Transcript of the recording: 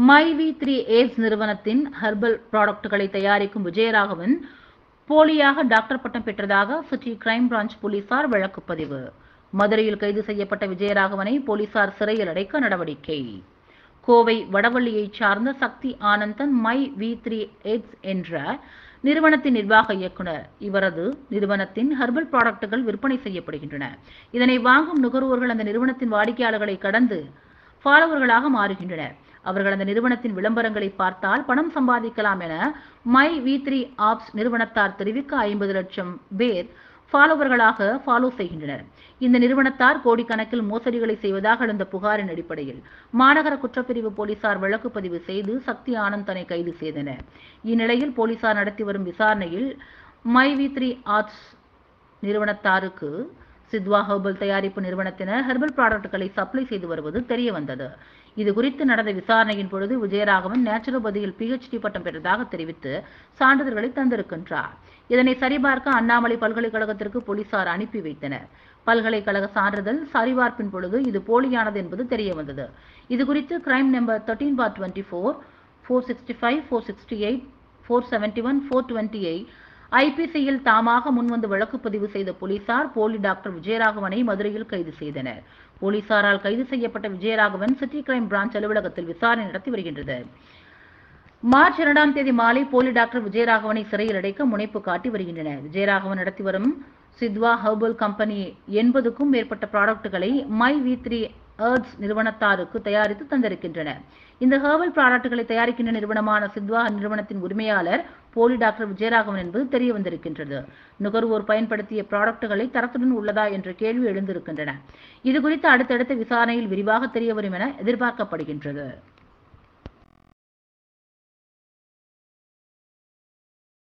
மைவி த்ரீ ஏட்ஸ் நிறுவனத்தின் ஹெர்பல் ப்ராடக்ட்களை தயாரிக்கும் விஜயராகவன் போலியாக டாக்டர் பட்டம் பெற்றதாக சிட்டி கிரைம் பிரான்ச் போலீசார் வழக்கு பதிவு மதுரையில் கைது செய்யப்பட்ட விஜயராகவனை போலீசார் சிறையில் அடைக்க நடவடிக்கை கோவை வடவள்ளியைச் சார்ந்த Sakthi Anandan my V three ads என்ற நிறுவனத்தின் நிர்வாக இயக்குனர் இவரது நிறுவனத்தின் ஹெர்பல் ப்ராடக்ட்டுகள் விற்பனை செய்யப்படுகின்றன இதனை வாங்கும் நுகர்வோர்கள் அந்த நிறுவனத்தின் வாடிக்கையாளர்களை கடந்து ஃபாலோவர்களாக மாறுகின்றனர் அவர்கள் அந்த நிறுவனத்தின் விளம்பரங்களை பார்த்தால் பணம் சம்பாதிக்கலாம் என மை வி த்ரீ ஆப்ஸ் நிறுவனத்தார் தெரிவிக்க ஐம்பது லட்சம் பேர் ஃபாலோவர்களாக ஃபாலோ செய்கின்றனர் இந்த நிறுவனத்தார் கோடிக்கணக்கில் மோசடிகளை செய்வதாக எழுந்த புகாரின் அடிப்படையில் மாநகர குற்றப்பிரிவு போலீசார் வழக்கு பதிவு செய்து சக்தி ஆனந்தனை கைது செய்தனர் இந்நிலையில் போலீசார் நடத்தி வரும் விசாரணையில் மை வி த்ரீ ஆர்ட்ஸ் நிறுவனத்தாருக்கு சித்வா ஹெர்பல் தயாரிப்பு நிறுவனத்தினர் ஹெர்பல் ப்ராடக்ட்களை சப்ளை செய்து வருவது தெரிய வந்தது இது குறித்து நடந்த விசாரணையின் பொழுது விஜயராகவன் நேச்சுரோபதியில் பிஹெச்டி பட்டம் பெற்றதாக தெரிவித்து சான்றிதழ்களை தந்திருக்கின்றார் இதனை சரிபார்க்க அண்ணாமலை பல்கலைக்கழகத்திற்கு போலீசார் அனுப்பி வைத்தனர் பல்கலைக்கழக சான்றிதழ் சரிபார்ப்பின் பொழுது இது போலியானது என்பது தெரிய வந்தது இது குறித்து crime number thirteen bar twenty four four sixty five four sixty eight four seventy one four twenty eight ஐபிசியில் தாமாக முன்வந்து வழக்கு பதிவு செய்த போலீசார் போலி டாக்டர் விஜயராகவனை மதுரையில் கைது செய்தனர் போலீசாரால் கைது செய்யப்பட்ட விஜயராகவன் சிட்டி கிரைம் பிரான்ச் அலுவலகத்தில் விசாரணை நடத்தி வருகின்றது மார்ச் இரண்டாம் தேதி மாலை போலி டாக்டர் விஜயராகவனை சிறையில் அடைக்க முனைப்பு காட்டி வருகின்றனர் விஜயராகவன் நடத்தி வரும் சித்வா ஹெர்பல் கம்பெனி எண்பதுக்கும் மேற்பட்ட ப்ராடக்ட்டுகளை மை வி த்ரீ ஏர்ட்ஸ் நிறுவனத்தாருக்கு தயாரித்து தந்திருக்கின்றனர் இந்த ஹெர்பல் ப்ராடக்ட்டுகளை தயாரிக்கின்ற நிறுவனமான சித்வா நிறுவனத்தின் உரிமையாளர் போலி டாக்டர் விஜயராகவன் என்பது தெரிய வந்திருக்கின்றது நுகர்வோர் பயன்படுத்திய ப்ராடக்ட்டுகளை தரத்துடன் உள்ளதா என்ற கேள்வி எழுந்திருக்கின்றன இது குறித்து அடுத்தடுத்த விசாரணையில் விரிவாக தெரிய வரும் என எதிர்பார்க்கப்படுகின்றது